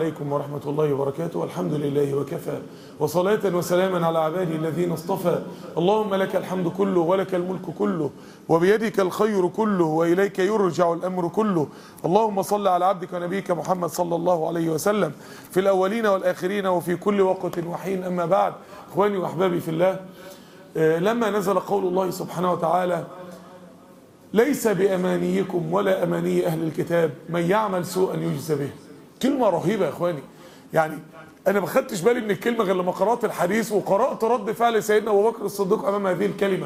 عليكم ورحمة الله وبركاته والحمد لله وكفى وصلاة وسلاما على عبادي الذين اصطفى اللهم لك الحمد كله ولك الملك كله وبيدك الخير كله وإليك يرجع الأمر كله اللهم صل على عبدك ونبيك محمد صلى الله عليه وسلم في الأولين والآخرين وفي كل وقت وحين أما بعد إخواني وأحبابي في الله آه، لما نزل قول الله سبحانه وتعالى ليس بأمانيكم ولا أماني أهل الكتاب من يعمل سوءا يجزى به كلمة رهيبة يا إخواني يعني أنا ما خدتش بالي من الكلمة غير لما قرأت الحديث وقرأت رد فعل سيدنا أبو بكر الصديق أمام هذه الكلمة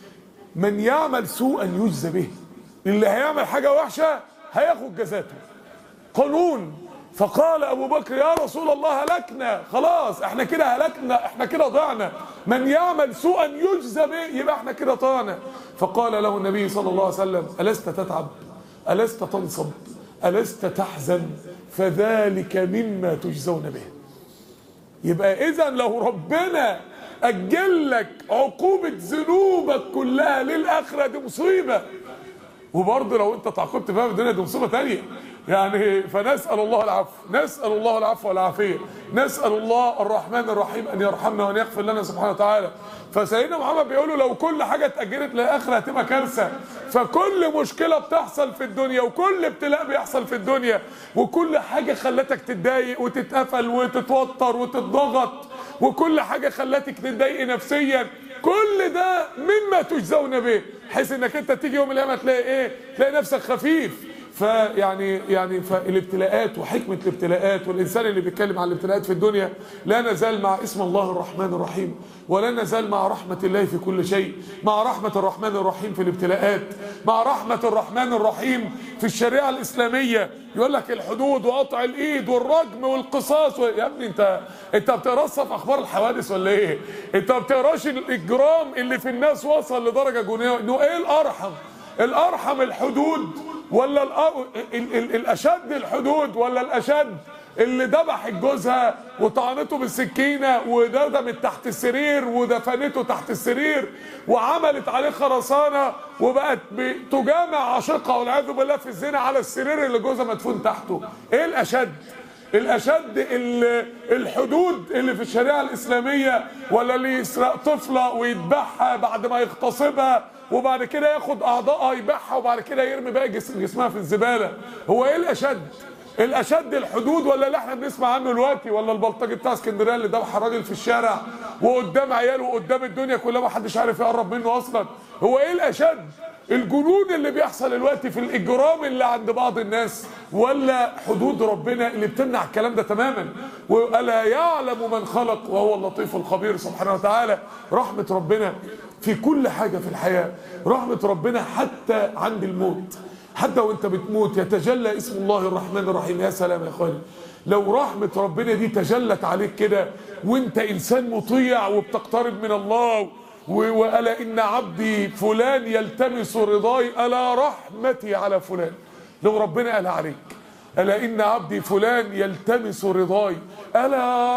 من يعمل سوءا يجزى به اللي هيعمل حاجة وحشة هياخد جزاته قانون فقال ابو بكر يا رسول الله هلكنا خلاص احنا كده هلكنا احنا كده ضعنا من يعمل سوءا يجزى به يبقى احنا كده طعنا فقال له النبي صلى الله عليه وسلم الست تتعب الست تنصب الست تحزن فذلك مما تجزون به يبقى اذا لو ربنا اجل لك عقوبه ذنوبك كلها للاخره دي مصيبه وبرضه لو انت تعاقبت فيها في الدنيا دي مصيبه ثانيه يعني فنسال الله العفو نسال الله العفو والعافيه نسال الله الرحمن الرحيم ان يرحمنا وان يغفر لنا سبحانه وتعالى فسيدنا محمد بيقول له لو كل حاجه اتاجلت للاخره هتبقى كارثه فكل مشكله بتحصل في الدنيا وكل ابتلاء بيحصل في الدنيا وكل حاجه خلتك تتضايق وتتقفل وتتوتر وتتضغط وكل حاجه خلتك تتضايق نفسيا كل ده مما تجزون به بحيث انك انت تيجي يوم القيامه تلاقي ايه تلاقي نفسك خفيف فيعني يعني فالابتلاءات وحكمه الابتلاءات والانسان اللي بيتكلم عن الابتلاءات في الدنيا لا نزال مع اسم الله الرحمن الرحيم ولا نزال مع رحمه الله في كل شيء مع رحمه الرحمن الرحيم في الابتلاءات مع رحمه الرحمن الرحيم في الشريعه الاسلاميه يقول لك الحدود وقطع الايد والرجم والقصاص و... يا ابني انت انت بتقراش في اخبار الحوادث ولا ايه انت ما بتقراش الاجرام اللي في الناس وصل لدرجه جنونيه انه ايه الارحم الارحم الحدود ولا الأ- ال- ال- الاشد الحدود ولا الاشد اللي ذبح جوزها وطعنته بالسكينه ودردمت تحت السرير ودفنته تحت السرير وعملت عليه خرسانه وبقت تجامع عاشقها والعياذ بالله في الزنا على السرير اللي جوزها مدفون تحته ايه الاشد الاشد ال- الحدود اللي في الشريعه الاسلاميه ولا اللي يسرق طفله ويذبحها بعد ما يغتصبها وبعد كده ياخد اعضائها يبيعها وبعد كده يرمي باقي جسم جسمها في الزباله هو ايه الاشد الاشد الحدود ولا اللي احنا بنسمع عنه دلوقتي ولا البلطجي بتاع اسكندريه اللي ذبح راجل في الشارع وقدام عياله وقدام الدنيا كلها ما حدش عارف يقرب منه اصلا هو ايه الاشد الجنون اللي بيحصل دلوقتي في الاجرام اللي عند بعض الناس ولا حدود ربنا اللي بتمنع الكلام ده تماما والا يعلم من خلق وهو اللطيف الخبير سبحانه وتعالى رحمه ربنا في كل حاجه في الحياه رحمه ربنا حتى عند الموت حتى وانت بتموت يتجلى اسم الله الرحمن الرحيم يا سلام يا اخواني لو رحمة ربنا دي تجلت عليك كده وانت انسان مطيع وبتقترب من الله و- وألا إن عبدي فلان يلتمس رضاي ألا رحمتي على فلان لو ربنا قال عليك ألا إن عبدي فلان يلتمس رضاي ألا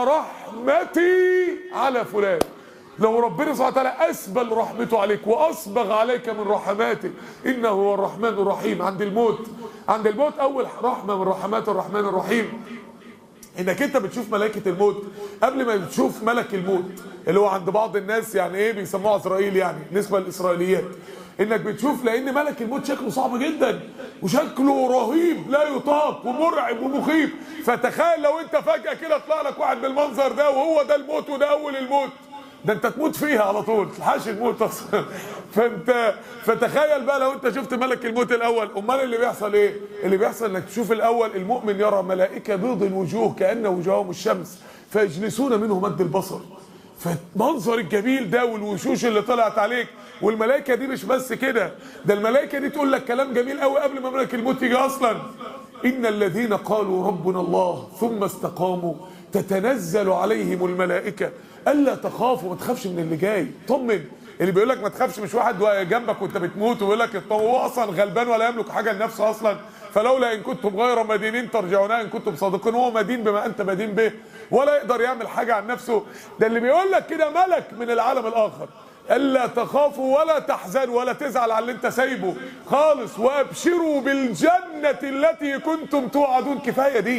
رحمتي على فلان لو ربنا سبحانه وتعالى اسبل رحمته عليك واصبغ عليك من رحماته انه هو الرحمن الرحيم عند الموت عند الموت اول رحمه من رحمات الرحمن الرحيم انك انت بتشوف ملائكه الموت قبل ما بتشوف ملك الموت اللي هو عند بعض الناس يعني ايه بيسموه عزرائيل يعني بالنسبه للاسرائيليات انك بتشوف لان ملك الموت شكله صعب جدا وشكله رهيب لا يطاق ومرعب ومخيف فتخيل لو انت فجاه كده طلع لك واحد بالمنظر ده وهو ده الموت وده اول الموت ده انت تموت فيها على طول تلحقش الموت اصلا فانت فتخيل بقى لو انت شفت ملك الموت الاول امال اللي بيحصل ايه اللي بيحصل انك تشوف الاول المؤمن يرى ملائكه بيض الوجوه كان وجوههم الشمس فيجلسون منه مد البصر فالمنظر الجميل ده والوشوش اللي طلعت عليك والملائكه دي مش بس كده ده الملائكه دي تقول لك كلام جميل قوي قبل ما ملك الموت يجي اصلا ان الذين قالوا ربنا الله ثم استقاموا تتنزل عليهم الملائكه الا تخافوا ما تخافش من اللي جاي طمن اللي بيقول لك ما تخافش مش واحد جنبك وانت بتموت ويقول لك هو اصلا غلبان ولا يملك حاجه لنفسه اصلا فلولا ان كنتم غير مدينين ترجعونها ان كنتم صادقين هو مدين بما انت مدين به ولا يقدر يعمل حاجه عن نفسه ده اللي بيقول لك كده ملك من العالم الاخر الا تخافوا ولا تحزنوا ولا تزعل على اللي انت سايبه خالص وابشروا بالجنه التي كنتم توعدون كفايه دي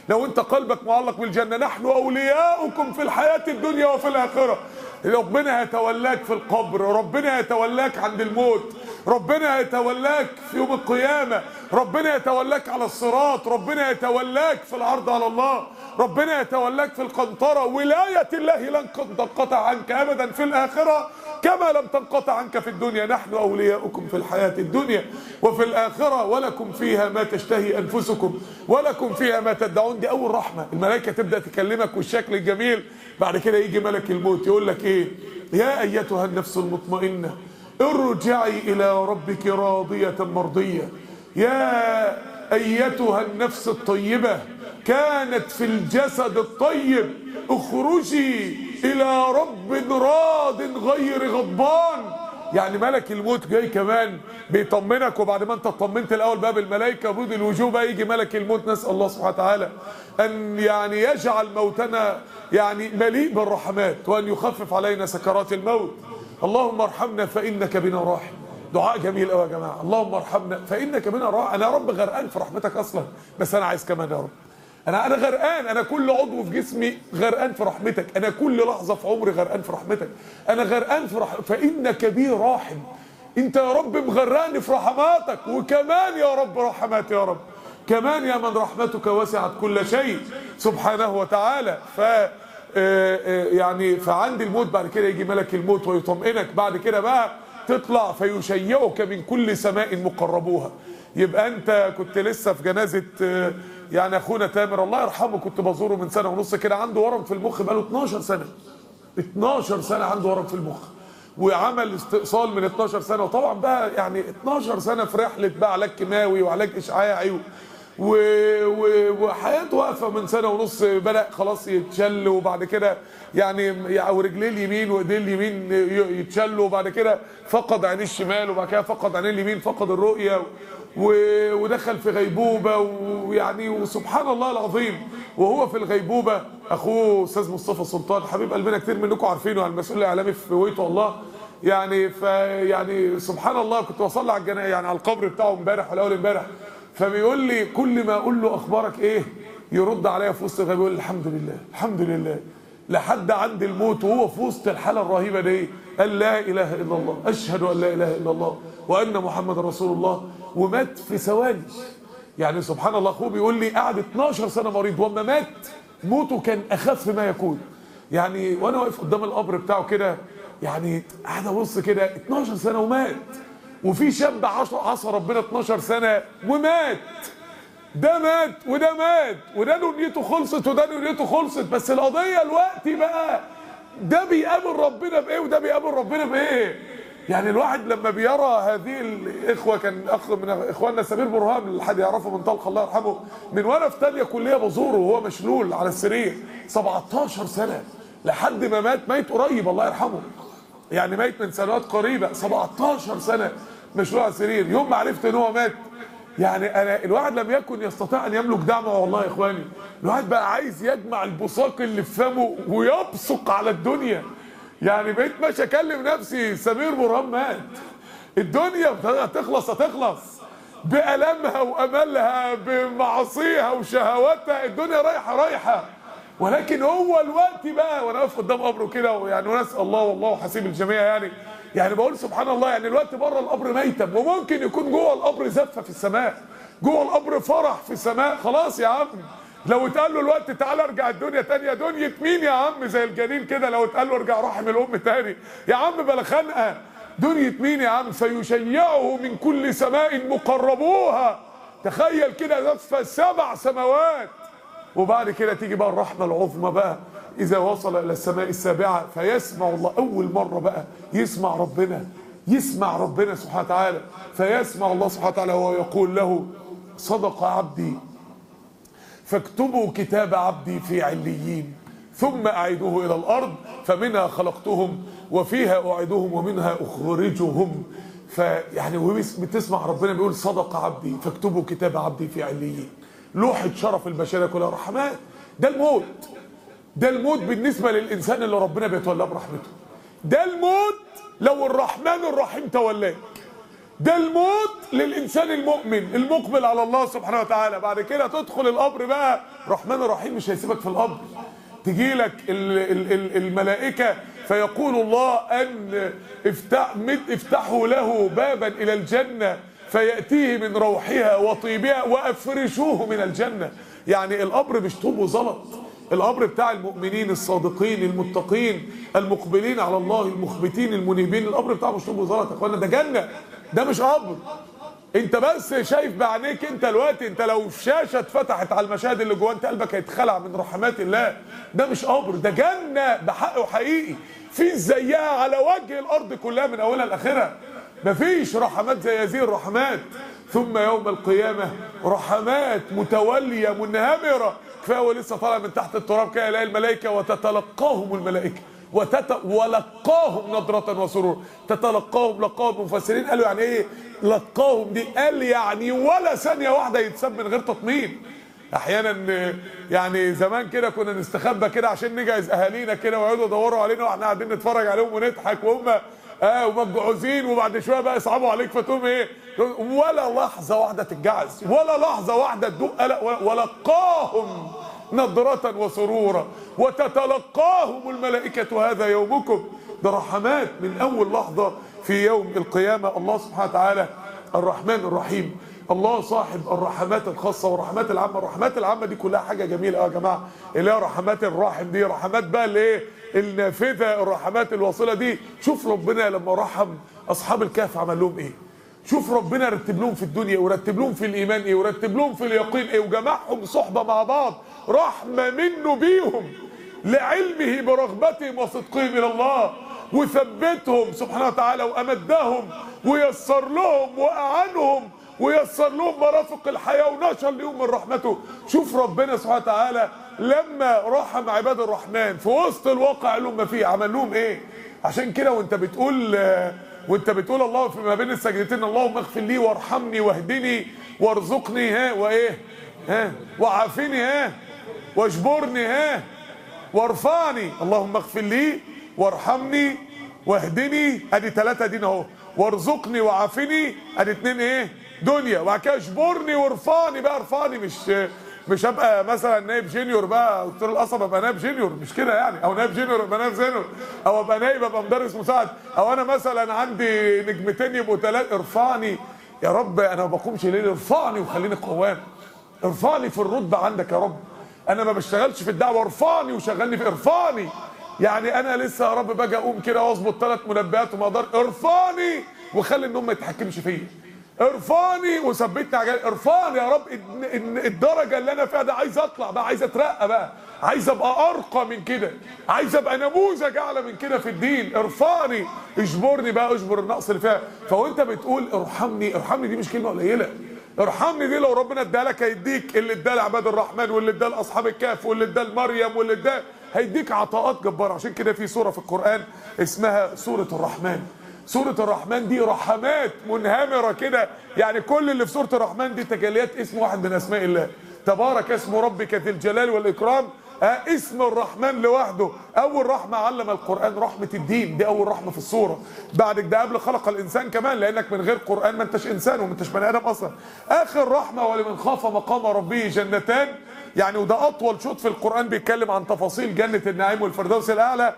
لو انت قلبك معلق بالجنة نحن اولياؤكم في الحياة الدنيا وفي الاخرة ربنا يتولاك في القبر ربنا يتولاك عند الموت ربنا يتولاك في يوم القيامة ربنا يتولاك على الصراط ربنا يتولاك في العرض على الله ربنا يتولاك في القنطرة ولاية الله لن تنقطع عنك أبدا في الآخرة كما لم تنقطع عنك في الدنيا نحن أولياؤكم في الحياة الدنيا وفي الآخرة ولكم فيها ما تشتهي أنفسكم ولكم فيها ما تدعون دي أول رحمة الملائكة تبدأ تكلمك والشكل الجميل بعد كده يجي ملك الموت يقول لك إيه يا أيتها النفس المطمئنة ارجعي إلى ربك راضية مرضية يا أيتها النفس الطيبة كانت في الجسد الطيب اخرجي إلى رب راض غير غضبان يعني ملك الموت جاي كمان بيطمنك وبعد ما انت اطمنت الاول بقى بالملائكه بيض الوجوه بقى يجي ملك الموت نسال الله سبحانه وتعالى ان يعني يجعل موتنا يعني مليء بالرحمات وان يخفف علينا سكرات الموت اللهم ارحمنا فانك بنا راحم دعاء جميل قوي يا جماعه اللهم ارحمنا فانك بنا راحم انا يا رب غرقان في رحمتك اصلا بس انا عايز كمان يا رب انا انا غرقان انا كل عضو في جسمي غرقان في رحمتك انا كل لحظه في عمري غرقان في رحمتك انا غرقان في رح... فانك بي راحم انت يا رب مغرقني في رحماتك وكمان يا رب رحمات يا رب كمان يا من رحمتك وسعت كل شيء سبحانه وتعالى ف يعني فعند الموت بعد كده يجي ملك الموت ويطمئنك بعد كده بقى تطلع فيشيعك من كل سماء مقربوها يبقى انت كنت لسه في جنازه يعني اخونا تامر الله يرحمه كنت بزوره من سنه ونص كده عنده ورم في المخ بقاله 12 سنه 12 سنه عنده ورم في المخ وعمل استئصال من 12 سنه وطبعا بقى يعني 12 سنه في رحله بقى علاج كيماوي وعلاج اشعاعي و... و... و... وحياته واقفه من سنه ونص بدا خلاص يتشل وبعد كده يعني او رجليه اليمين وايديه اليمين يتشلوا وبعد كده فقد عينيه الشمال وبعد كده فقد عينيه اليمين فقد الرؤيه و... ودخل في غيبوبه ويعني وسبحان الله العظيم وهو في الغيبوبه اخوه استاذ مصطفى سلطان حبيب قلبنا كتير منكم عارفينه على المسؤول الاعلامي في ويته الله يعني فيعني سبحان الله كنت بصلي على الجنازه يعني على القبر بتاعه امبارح ولا اول امبارح فبيقول لي كل ما اقول له اخبارك ايه يرد عليا في وسط الغيب يقول لي الحمد لله الحمد لله لحد عند الموت وهو في وسط الحاله الرهيبه دي قال لا اله الا الله اشهد ان لا اله الا الله وان محمد رسول الله ومات في ثواني يعني سبحان الله اخوه بيقول لي قعد 12 سنه مريض واما مات موته كان اخف ما يكون يعني وانا واقف قدام القبر بتاعه كده يعني قاعد ابص كده 12 سنه ومات وفي شاب عصى عصى ربنا 12 سنه ومات ده مات وده مات وده دنيته خلصت وده دنيته خلصت بس القضيه الوقت بقى ده بيقابل ربنا بايه وده بيقابل ربنا بايه يعني الواحد لما بيرى هذه الاخوه كان اخ من اخواننا سمير برهان اللي حد يعرفه من طلق الله يرحمه من وانا في ثانيه كليه بزوره وهو مشلول على السرير 17 سنه لحد ما مات ميت قريب الله يرحمه يعني ميت من سنوات قريبه 17 سنه مشلول على السرير يوم ما عرفت ان هو مات يعني انا الواحد لم يكن يستطيع ان يملك دعمه والله يا اخواني الواحد بقى عايز يجمع البصاق اللي في فمه ويبصق على الدنيا يعني بقيت ماشي اكلم نفسي سمير برهان مات الدنيا هتخلص هتخلص بألمها وأملها بمعاصيها وشهواتها الدنيا رايحة رايحة ولكن هو الوقت بقى وانا واقف قدام قبره كده يعني ونسال الله والله حسيب الجميع يعني يعني بقول سبحان الله يعني الوقت بره القبر ميتم وممكن يكون جوه القبر زفه في السماء جوه القبر فرح في السماء خلاص يا عم لو اتقال له الوقت تعالى ارجع الدنيا تانية دنيا مين يا عم زي الجنين كده لو اتقال له ارجع رحم الام تاني يا عم بلا خنقه دنيا مين يا عم فيشيعه من كل سماء مقربوها تخيل كده زفه سبع سماوات وبعد كده تيجي بقى الرحمه العظمى بقى اذا وصل الى السماء السابعه فيسمع الله اول مره بقى يسمع ربنا يسمع ربنا سبحانه وتعالى فيسمع الله سبحانه وتعالى وهو يقول له صدق عبدي فاكتبوا كتاب عبدي في عليين ثم أعيدوه إلى الأرض فمنها خلقتهم وفيها أعيدهم ومنها أخرجهم فيعني وهي بتسمع ربنا بيقول صدق عبدي فاكتبوا كتاب عبدي في عليين لوحة شرف البشرية كلها رحمات ده الموت ده الموت بالنسبة للإنسان اللي ربنا بيتولاه برحمته ده الموت لو الرحمن الرحيم تولاك ده الموت للانسان المؤمن المقبل على الله سبحانه وتعالى بعد كده تدخل القبر بقى الرحمن الرحيم مش هيسيبك في القبر تجي لك الملائكة فيقول الله أن افتح مد- افتحوا له بابا إلى الجنة فيأتيه من روحها وطيبها وأفرشوه من الجنة يعني القبر مش طوب وزلط القبر بتاع المؤمنين الصادقين المتقين المقبلين على الله المخبتين المنيبين القبر بتاعه مش طوب وزلط يا اخوانا ده جنة ده مش قبر انت بس شايف بعينيك انت دلوقتي انت لو شاشه اتفتحت على المشاهد اللي جوه انت قلبك هيتخلع من رحمات الله ده مش قبر ده جنه بحق وحقيقي في زيها على وجه الارض كلها من اولها لاخرها مفيش رحمات زي هذه الرحمات ثم يوم القيامه رحمات متوليه منهمره كفايه هو لسه طالع من تحت التراب كده يلاقي الملائكه وتتلقاهم الملائكه وتت... ولقاهم نضرة وسرور تتلقاهم لقاهم المفسرين قالوا يعني ايه لقاهم دي قال يعني ولا ثانية واحدة يتساب من غير تطمين احيانا يعني زمان كده كنا نستخبى كده عشان نجهز اهالينا كده ويقعدوا يدوروا علينا واحنا قاعدين نتفرج عليهم ونضحك وهم اه ومجعوزين وبعد شويه بقى يصعبوا عليك فتقوم ايه ولا لحظه واحده تتجعز ولا لحظه واحده تدق قلق ولقاهم نضرة وسرورا وتتلقاهم الملائكة هذا يومكم ده رحمات من أول لحظة في يوم القيامة الله سبحانه وتعالى الرحمن الرحيم الله صاحب الرحمات الخاصة والرحمات العامة الرحمات العامة دي كلها حاجة جميلة يا جماعة اللي هي رحمات الراحم دي رحمات بقى اللي ايه النافذة الرحمات الواصلة دي شوف ربنا لما رحم أصحاب الكهف عمل لهم ايه شوف ربنا رتب لهم في الدنيا ورتب لهم في الايمان ايه ورتب لهم في اليقين ايه وجمعهم صحبه مع بعض رحمه منه بيهم لعلمه برغبتهم وصدقهم الى الله وثبتهم سبحانه وتعالى وامدهم ويسر لهم واعانهم ويسر لهم مرافق الحياه ونشر لهم من رحمته شوف ربنا سبحانه وتعالى لما رحم عباد الرحمن في وسط الواقع اللي هم فيه عمل لهم ايه عشان كده وانت بتقول وانت بتقول الله في ما بين السجدتين اللهم اغفر لي وارحمني واهدني وارزقني ها وايه ها وعافني ها واجبرني ها وارفعني اللهم اغفر لي وارحمني واهدني ادي ثلاثه دين اهو وارزقني وعافني ادي اتنين ايه دنيا وبعد كده اجبرني وارفعني بقى ارفعني مش مش ابقى مثلا نائب جينيور بقى دكتور القصب ابقى نائب جينيور مش كده يعني او نائب جينيور ابقى نائب زينيور او ابقى نائب ابقى مدرس مساعد او انا مثلا عندي نجمتين يبقوا ثلاثه ارفعني يا رب انا ما بقومش ليل ارفعني وخليني قوام ارفعني في الرتبه عندك يا رب انا ما بشتغلش في الدعوه ارفعني وشغلني في ارفعني يعني انا لسه يا رب باجي اقوم كده واظبط ثلاث منبهات وما اقدر ارفعني وخلي النوم ما يتحكمش فيا ارفعني وثبتني على ارفعني يا رب إن إن الدرجه اللي انا فيها ده عايز اطلع بقى عايز اترقى بقى عايز ابقى ارقى من كده عايز ابقى نموذج اعلى من كده في الدين ارفعني اجبرني بقى اجبر النقص اللي فيها فوانت بتقول ارحمني ارحمني دي مش كلمه قليله ارحمني دي لو ربنا اداها لك هيديك اللي اداه لعباد الرحمن واللي اداه لاصحاب الكهف واللي اداه لمريم واللي اداه هيديك عطاءات جباره عشان كده في سوره في القران اسمها سوره الرحمن سورة الرحمن دي رحمات منهمرة كده يعني كل اللي في سورة الرحمن دي تجليات اسم واحد من أسماء الله تبارك اسم ربك ذي الجلال والإكرام آه اسم الرحمن لوحده أول رحمة علم القرآن رحمة الدين دي أول رحمة في السورة بعد ده قبل خلق الإنسان كمان لأنك من غير قرآن ما أنتش إنسان وما أنتش بني آدم أصلا آخر رحمة ولمن خاف مقام ربه جنتان يعني وده أطول شوط في القرآن بيتكلم عن تفاصيل جنة النعيم والفردوس الأعلى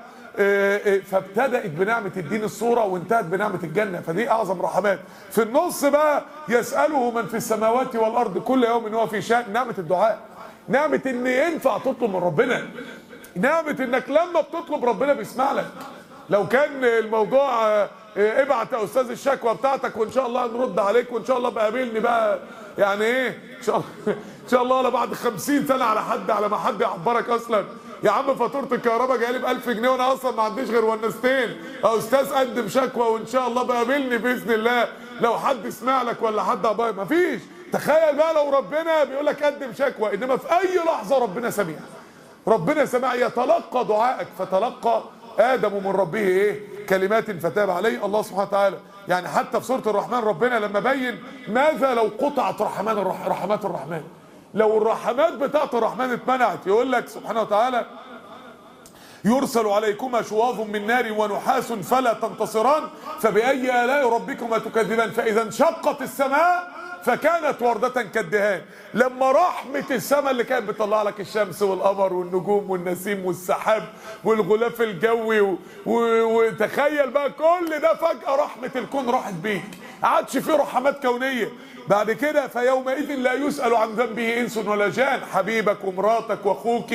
فابتدأت بنعمة الدين الصورة وانتهت بنعمة الجنة فدي أعظم رحمات في النص بقى يسأله من في السماوات والأرض كل يوم هو في شأن نعمة الدعاء نعمة ان ينفع تطلب من ربنا نعمة انك لما بتطلب ربنا بيسمع لك لو كان الموضوع ابعت يا استاذ الشكوى بتاعتك وان شاء الله هنرد عليك وان شاء الله بقابلني بقى يعني ايه ان شاء الله ان شاء الله بعد 50 سنه على حد على ما حد يعبرك اصلا يا عم فاتوره الكهرباء جايه لي ب 1000 جنيه وانا اصلا ما عنديش غير ونستين يا استاذ قدم شكوى وان شاء الله بقابلني باذن الله لو حد سمع لك ولا حد عباية ما فيش تخيل بقى لو ربنا بيقول لك قدم شكوى انما في اي لحظه ربنا سميع ربنا سمع يتلقى دعائك فتلقى ادم من ربه ايه كلمات فتاب عليه الله سبحانه وتعالى يعني حتى في سوره الرحمن ربنا لما بين ماذا لو قطعت رحمن الرح رحمات الرحمن لو الرحمات بتاعت الرحمن اتمنعت يقول لك سبحانه وتعالى يرسل عليكما شواظ من نار ونحاس فلا تنتصران فبأي آلاء ربكما تكذبان فإذا انشقت السماء فكانت وردة كالدهان لما رحمة السماء اللي كانت بتطلع لك الشمس والقمر والنجوم والنسيم والسحاب والغلاف الجوي و- و- وتخيل بقى كل ده فجأة رحمة الكون راحت بيك عادش فيه رحمات كونية بعد كده فيومئذ لا يسأل عن ذنبه إنس ولا جان حبيبك ومراتك وأخوك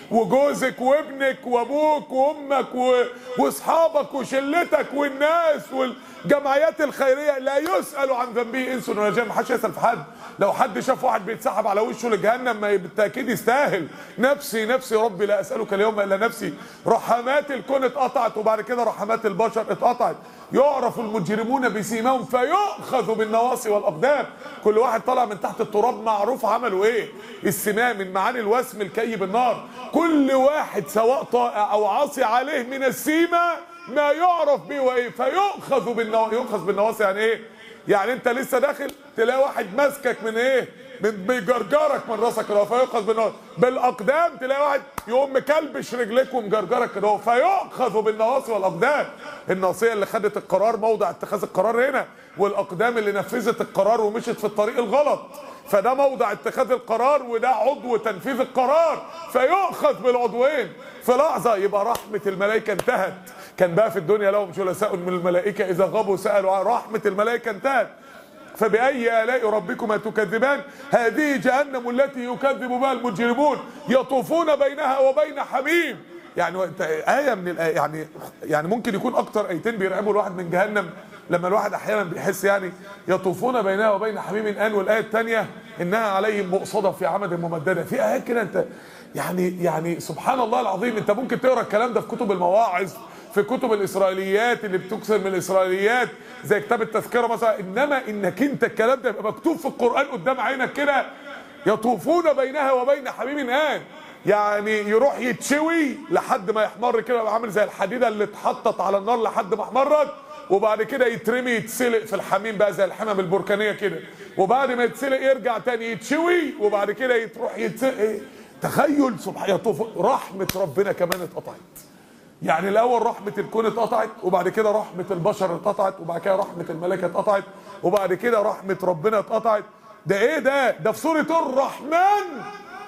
وجوزك وابنك وأبوك وأمك و- وأصحابك وشلتك والناس والجمعيات الخيرية لا يسأل عن ذنبه إنس ولا جان محدش يسأل في حد لو حد شاف واحد بيتسحب على وشه لجهنم ما بالتأكيد يستاهل نفسي نفسي ربي لا أسألك اليوم إلا نفسي رحمات الكون اتقطعت وبعد كده رحمات البشر اتقطعت يعرف المجرمون بسيماهم فيؤخذ بالنواصي والاقدام كل واحد طالع من تحت التراب معروف عمله ايه السمام من معاني الوسم الكي بالنار كل واحد سواء طائع او عاصي عليه من السيمه ما يعرف به وايه فيؤخذ بالنواصي يؤخذ بالنواصي يعني ايه يعني انت لسه داخل تلاقي واحد ماسكك من ايه من بيجرجرك من راسك كده فيؤخذ بالنواصي بالاقدام تلاقي واحد يقوم مكلبش رجليك ومجرجرك كده فيؤخذ بالنواصي والاقدام الناصيه اللي خدت القرار موضع اتخاذ القرار هنا والاقدام اللي نفذت القرار ومشت في الطريق الغلط فده موضع اتخاذ القرار وده عضو تنفيذ القرار فيؤخذ بالعضوين في لحظه يبقى رحمه الملائكه انتهت كان بقى في الدنيا لهم جلساء من الملائكه اذا غابوا سالوا عن رحمه الملائكه انتهت فبأي آلاء ربكما تكذبان هذه جهنم التي يكذب بها المجرمون يطوفون بينها وبين حميم يعني وانت- آية من الآية يعني يعني ممكن يكون أكتر آيتين بيرعبوا الواحد من جهنم لما الواحد أحيانا بيحس يعني يطوفون بينها وبين حميم الآن والآية الثانية إنها عليهم مؤصدة في عمد ممددة في آيات كده أنت يعني يعني سبحان الله العظيم أنت ممكن تقرأ الكلام ده في كتب المواعظ في كتب الاسرائيليات اللي بتكسر من الاسرائيليات زي كتاب التذكره مثلا انما انك انت الكلام ده يبقى مكتوب في القران قدام عينك كده يطوفون بينها وبين حميم الان يعني يروح يتشوي لحد ما يحمر كده يبقى عامل زي الحديده اللي اتحطت على النار لحد ما احمرت وبعد كده يترمي يتسلق في الحميم بقى زي الحمم البركانيه كده وبعد ما يتسلق يرجع تاني يتشوي وبعد كده يتروح يتسلق إيه؟ تخيل سبحان يطوف رحمه ربنا كمان اتقطعت يعني الاول رحمه الكون اتقطعت وبعد كده رحمه البشر اتقطعت وبعد كده رحمه الملائكه اتقطعت وبعد كده رحمه ربنا اتقطعت ده ايه ده ده في سوره الرحمن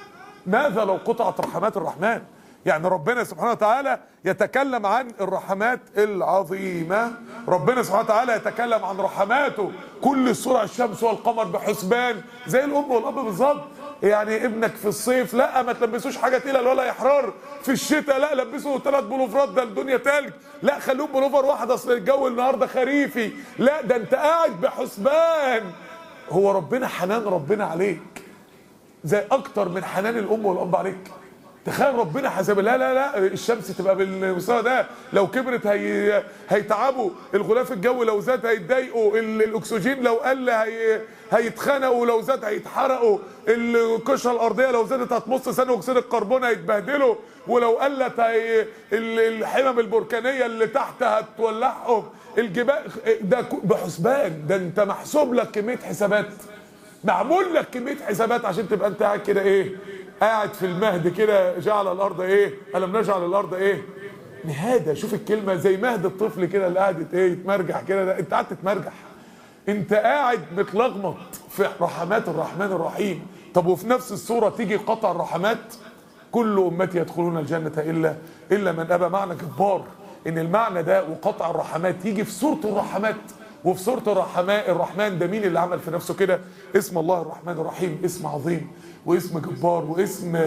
ماذا لو قطعت رحمات الرحمن يعني ربنا سبحانه وتعالى يتكلم عن الرحمات العظيمة ربنا سبحانه وتعالى يتكلم عن رحماته كل السورة الشمس والقمر بحسبان زي الأم والأب بالظبط يعني ابنك في الصيف لا ما تلبسوش حاجة تقيلة ولا يحرار في الشتاء لا لبسوا ثلاث بلوفرات ده الدنيا تلج لا خلوهم بلوفر واحد اصل الجو النهارده خريفي لا ده انت قاعد بحسبان هو ربنا حنان ربنا عليك زي اكتر من حنان الام والاب عليك تخيل ربنا حسب لا لا لا الشمس تبقى بالمستوى ده لو كبرت هي هيتعبوا الغلاف الجوي لو زاد هيتضايقوا ال- الاكسجين لو قل هي هيتخنقوا لو زاد هيتحرقوا القشره الارضيه لو زادت هتمص ثاني اكسيد الكربون هيتبهدلوا ولو قلت هي ال- الحمم البركانيه اللي تحت هتولعهم الجبال ده ك- بحسبان ده انت محسوب لك كميه حسابات معمول لك كميه حسابات عشان تبقى انت قاعد كده ايه قاعد في المهد كده جعل الارض ايه الم نجعل الارض ايه مهاده شوف الكلمه زي مهد الطفل كده اللي قاعد ايه يتمرجح كده ده انت قاعد تتمرجح انت قاعد متلخبط في رحمات الرحمن الرحيم طب وفي نفس الصوره تيجي قطع الرحمات كل امتي يدخلون الجنه الا الا من ابى معنى جبار ان المعنى ده وقطع الرحمات يجي في سوره الرحمات وفي سوره الرحمن الرحمن ده مين اللي عمل في نفسه كده اسم الله الرحمن الرحيم اسم عظيم واسم جبار واسم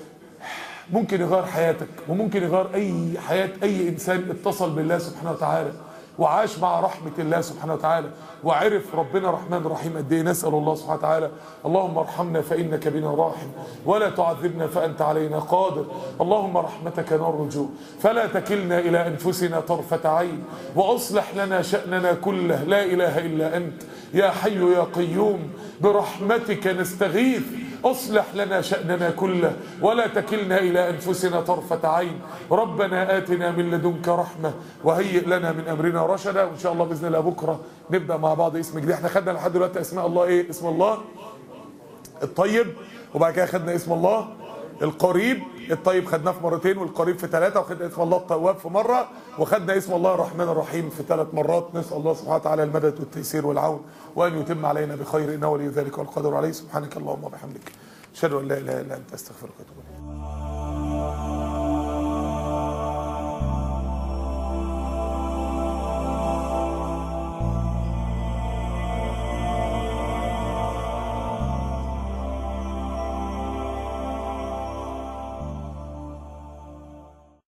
ممكن يغير حياتك وممكن يغير اي حياه اي انسان اتصل بالله سبحانه وتعالى وعاش مع رحمه الله سبحانه وتعالى وعرف ربنا رحمن رحيم قد ايه نسال الله سبحانه وتعالى اللهم ارحمنا فانك بنا راحم ولا تعذبنا فانت علينا قادر اللهم رحمتك نرجو فلا تكلنا الى انفسنا طرفه عين واصلح لنا شاننا كله لا اله الا انت يا حي يا قيوم برحمتك نستغيث اصلح لنا شأننا كله ولا تكلنا إلى أنفسنا طرفة عين ربنا آتنا من لدنك رحمة وهيئ لنا من أمرنا رشدا وإن شاء الله بإذن الله بكرة نبدأ مع بعض اسم جديد احنا خدنا لحد دلوقتي أسماء الله إيه اسم الله الطيب وبعد كده خدنا اسم الله القريب الطيب خدناه في مرتين والقريب في ثلاثه وخدنا اسم الله التواب في مره وخدنا اسم الله الرحمن الرحيم في ثلاث مرات نسال الله سبحانه وتعالى المدد والتيسير والعون وان يتم علينا بخير انه ولي ذلك والقدر عليه سبحانك اللهم وبحمدك اشهد ان لا اله الا انت استغفرك واتوب اليك